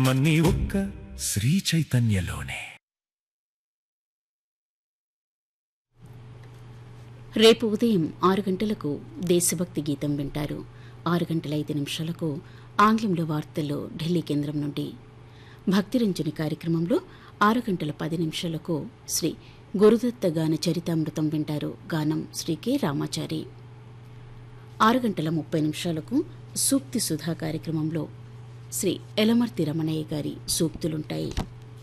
నీ ఒక్క శ్రీ చైతన్యలోనే రేపు ఉదయం ఆరు గంటలకు దేశభక్తి గీతం వింటారు ఆరు గంటల ఐదు నిమిషాలకు ఆంగ్లంలో వార్తల్లో ఢిల్లీ కేంద్రం నుండి భక్తిరంజని కార్యక్రమంలో ఆరు గంటల పది నిమిషాలకు శ్రీ గురుదత్త గాన చరితామృతం వింటారు గానం శ్రీ కె రామాచారి ఆరు గంటల ముప్పై నిమిషాలకు సూక్తి సుధా కార్యక్రమంలో శ్రీ ఎలమర్తి రమణయ్య గారి సూక్తులుంటాయి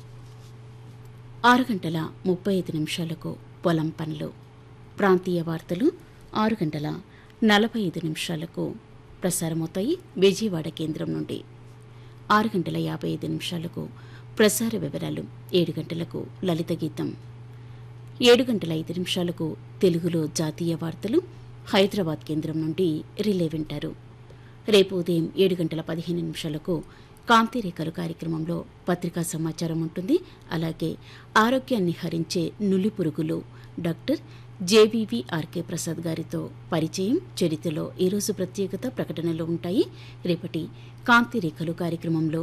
ఆరు గంటల ముప్పై ఐదు నిమిషాలకు పొలం పనులు ప్రాంతీయ వార్తలు ఆరు గంటల నలభై ఐదు నిమిషాలకు ప్రసారమవుతాయి విజయవాడ కేంద్రం నుండి ఆరు గంటల యాభై ఐదు నిమిషాలకు ప్రసార వివరాలు ఏడు గంటలకు లలిత గీతం ఏడు గంటల ఐదు నిమిషాలకు తెలుగులో జాతీయ వార్తలు హైదరాబాద్ కేంద్రం నుండి రిలే వింటారు రేపు ఉదయం ఏడు గంటల పదిహేను నిమిషాలకు కాంతిరేఖలు కార్యక్రమంలో పత్రికా సమాచారం ఉంటుంది అలాగే ఆరోగ్యాన్ని హరించే నులి పురుగులు డాక్టర్ జేవీవి ఆర్కే ప్రసాద్ గారితో పరిచయం చరిత్రలో ఈరోజు ప్రత్యేకత ప్రకటనలు ఉంటాయి రేపటి కాంతిరేఖలు కార్యక్రమంలో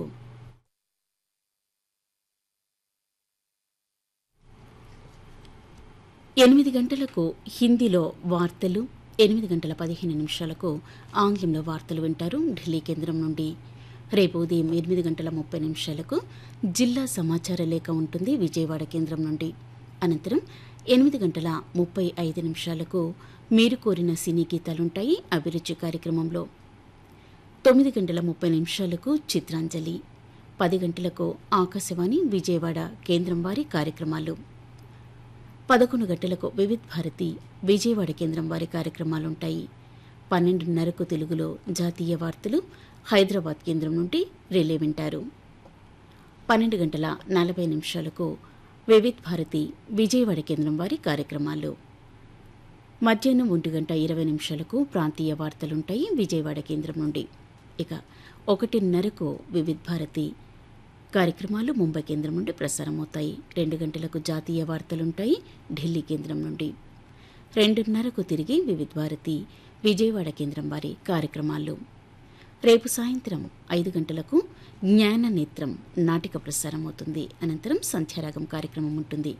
ఎనిమిది గంటలకు హిందీలో వార్తలు ఎనిమిది గంటల పదిహేను నిమిషాలకు ఆంగ్లంలో వార్తలు వింటారు ఢిల్లీ కేంద్రం నుండి రేపు ఉదయం ఎనిమిది గంటల ముప్పై నిమిషాలకు జిల్లా సమాచార లేఖ ఉంటుంది విజయవాడ కేంద్రం నుండి అనంతరం ఎనిమిది గంటల ముప్పై ఐదు నిమిషాలకు మీరు కోరిన సినీ గీతాలుంటాయి అభిరుచి కార్యక్రమంలో తొమ్మిది గంటల ముప్పై నిమిషాలకు చిత్రాంజలి పది గంటలకు ఆకాశవాణి విజయవాడ కేంద్రం వారి కార్యక్రమాలు పదకొండు గంటలకు వివిధ్ భారతి విజయవాడ కేంద్రం వారి కార్యక్రమాలుంటాయి పన్నెండున్నరకు తెలుగులో జాతీయ వార్తలు హైదరాబాద్ కేంద్రం నుండి రిలే వింటారు పన్నెండు గంటల నలభై నిమిషాలకు వివిధ్ భారతి విజయవాడ కేంద్రం వారి కార్యక్రమాలు మధ్యాహ్నం ఒంటి గంట ఇరవై నిమిషాలకు ప్రాంతీయ వార్తలుంటాయి విజయవాడ కేంద్రం నుండి ఇక ఒకటిన్నరకు వివిధ్ భారతి కార్యక్రమాలు ముంబై కేంద్రం నుండి ప్రసారమవుతాయి రెండు గంటలకు జాతీయ వార్తలుంటాయి ఢిల్లీ కేంద్రం నుండి రెండున్నరకు తిరిగి వివిధ్ భారతి విజయవాడ కేంద్రం వారి కార్యక్రమాలు రేపు సాయంత్రం ఐదు గంటలకు జ్ఞాన నేత్రం నాటిక ప్రసారం అవుతుంది అనంతరం సంధ్యారాగం కార్యక్రమం ఉంటుంది